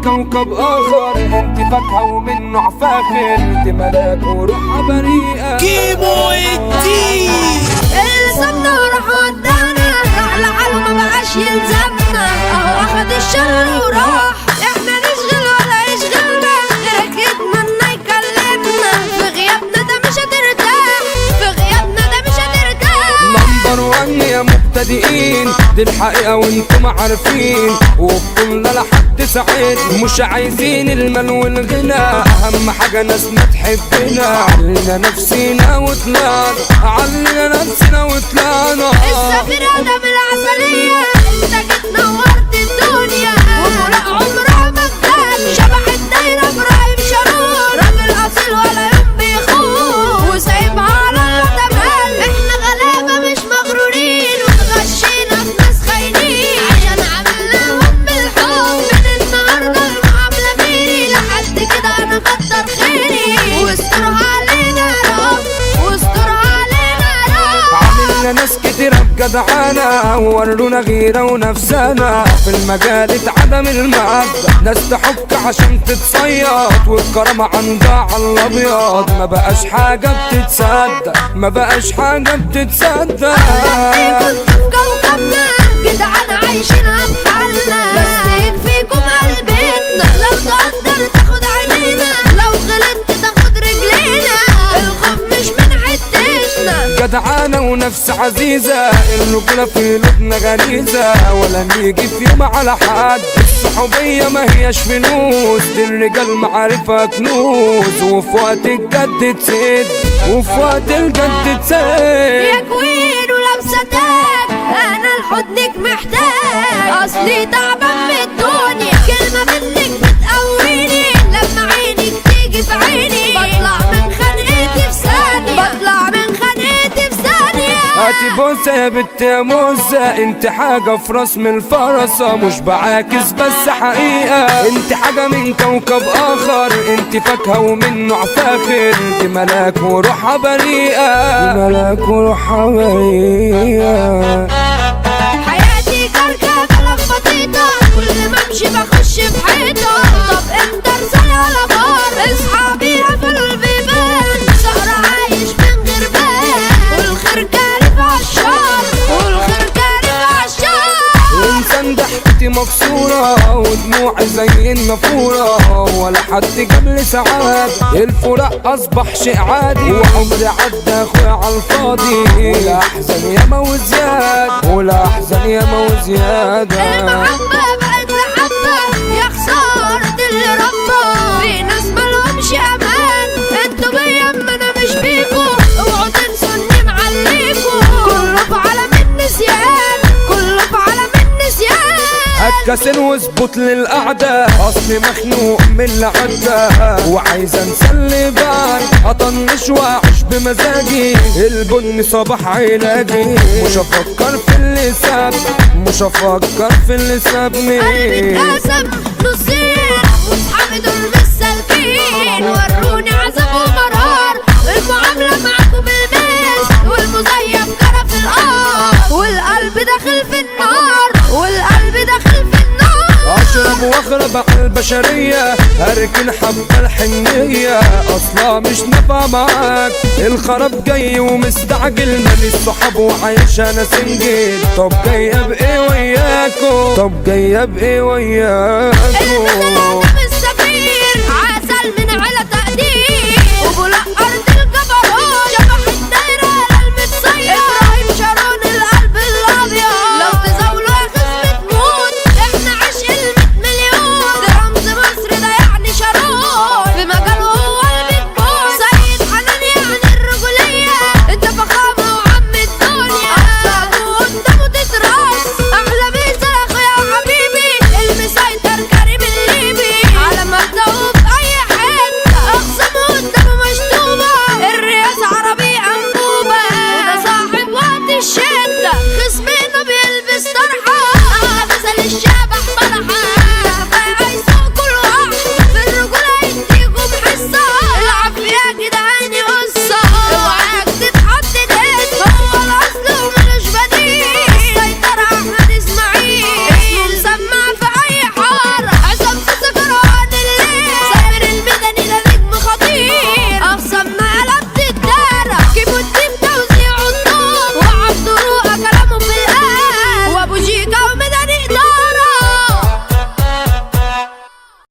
من كوكب اخر انت فاكهه ومن نوع فاخر انت ملاك وروحها بريئه كيمو الدين اللي سابنا وراح ودانا راح لحاله ما بقاش يلزمنا اهو اخد الشر وراح احنا نشغل ولا يشغلنا غيرك يتمنى يكلمنا في غيابنا ده مش هترتاح في غيابنا ده مش هترتاح نمبر وان يا مبتدئين دي الحقيقة وانتم عارفين وبكل لحد سعيد مش عايزين المال والغنى اهم حاجة ناسنا تحبنا علينا نفسينا وطلعنا علينا نفسنا وطلعنا السفير ادم العسلية انت جيت نورت الدنيا وفراق عمرها ما بتاعت شبح الدايرة ابراهيم شرور راجل اصيل ولا يوم بيخون وسايبها على الله تمام احنا غلابة مش مغرورين واتغشينا في ناس خاينين عشان عملناهم بالحب من النهاردة المعاملة غيري لحد كده انا كتر خيري واسترها علينا يا رب واسترها علينا يا رب عملنا ناس كتيرة بجدعانة ورونا غيرة ونفسنا في المجال اتعدم المادة ناس تحك عشان تتصيد والكرامة عندها على الأبيض ما بقاش حاجة بتتصدق ما بقاش حاجة بتتصدق كنت في كوكبنا جدعان عايشينها بحالنا بس يكفيكم قلبتنا لو تقدر تاخد عينينا لو غلطت تاخد رجلينا الخوف مش من حتتنا جدعانة ونفس عزيزة الرجولة في قلوبنا غريزة ولا نيجي في يوم على حد الصحوبية ما هياش فلوس دي الرجال معرفة كنوز وفي وقت الجد تسد وفي وقت الجد يا تسد كوين ولابسه تاج انا لحضنك محتاج اصلي تعبان من الدنيا كلمه منك بتقويني لما عينك تيجي في عيني بطلع من خنقتي في ثانيه بطلع من خنقتي في ثانيه هاتي بوسة يا بنت يا موسى انت حاجة في راس من الفرصة مش بعاكس بس حقيقة انت حاجة من كوكب اخر انت فاكهة ومن نوع فاخر انت ملاك وروحها بريئة ملاك وروحها بريئة حياتي كركبة لخبطيطة كل ما امشي بخش في حيطة طب انت رسالة ولا بار اصحابي قفلوا البيبان سهرة عايش من غير بال والخير كارف عالشار والخير كارف عالشار انسان ضحكتي مكسورة ودموعي زي النافورة ولا حد جاب لي سعادة الفراق اصبح شيء عادي وعمري عدى اخويا على الفاضي ولا احزن ياما وزيادة ولا احزن ياما وزيادة المحبة بقت لحبة يا خسارة اللي ربى في ناس ملهمش أمان انتوا بيا ما أنا مش بيكو اوعوا تنسوا إني معليكو كله في عالم النسيان كله في عالم النسيان اتكسر واظبط للقعدة اصلي مخنوق من اللي عدى وعايز انسى اللي بعد اطنش واعيش بمزاجي البن صباح علاجي مش افكر في اللي ساب مش افكر في اللي قلبي سابني اتقسم نصين واصحابي دول مش سالكين وروني عذاب ومرار المعاملة معاكم بالميز والمزيف كرف القار والقلب داخل في النار والقلب داخل في النار اشرب واخرب على البشرية اركن حبة الحنية اصلا مش نافعة معاك الخراب جاي ومستعجل مالي الصحاب وعايش انا سنجل طب جاية بايه وياكو طب جاية بايه وياكو المثل ادم السفير عسل من على تقدير وبلقى